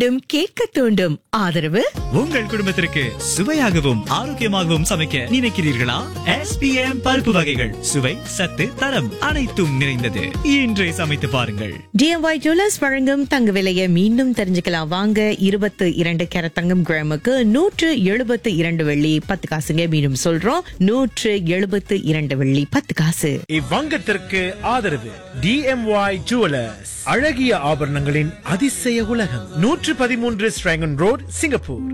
மீண்டும் கேட்க தூண்டும் ஆதரவு உங்கள் குடும்பத்திற்கு சுவையாகவும் ஆரோக்கியமாகவும் சமைக்க நினைக்கிறீர்களா எஸ்பிஎம் பருப்பு வகைகள் சுவை சத்து தரம் அனைத்தும் நிறைந்தது இன்றே சமைத்து பாருங்கள் டிஎம்ஒய் ஜுவல்லர்ஸ் வழங்கும் தங்க விலையை மீண்டும் தெரிஞ்சுக்கலாம் வாங்க இருபத்து இரண்டு கேரட் தங்கம் கிராமுக்கு நூற்று எழுபத்து இரண்டு வெள்ளி பத்து காசுங்க மீண்டும் சொல்றோம் நூற்று எழுபத்து இரண்டு வெள்ளி பத்து காசு இவ்வங்கத்திற்கு ஆதரவு டிஎம்ஒய் ஜுவலர்ஸ் அழகிய ஆபரணங்களின் அதிசய உலகம் நூற்று பதிமூன்று ஸ்ட்ராங்கன் ரோட் சிங்கப்பூர்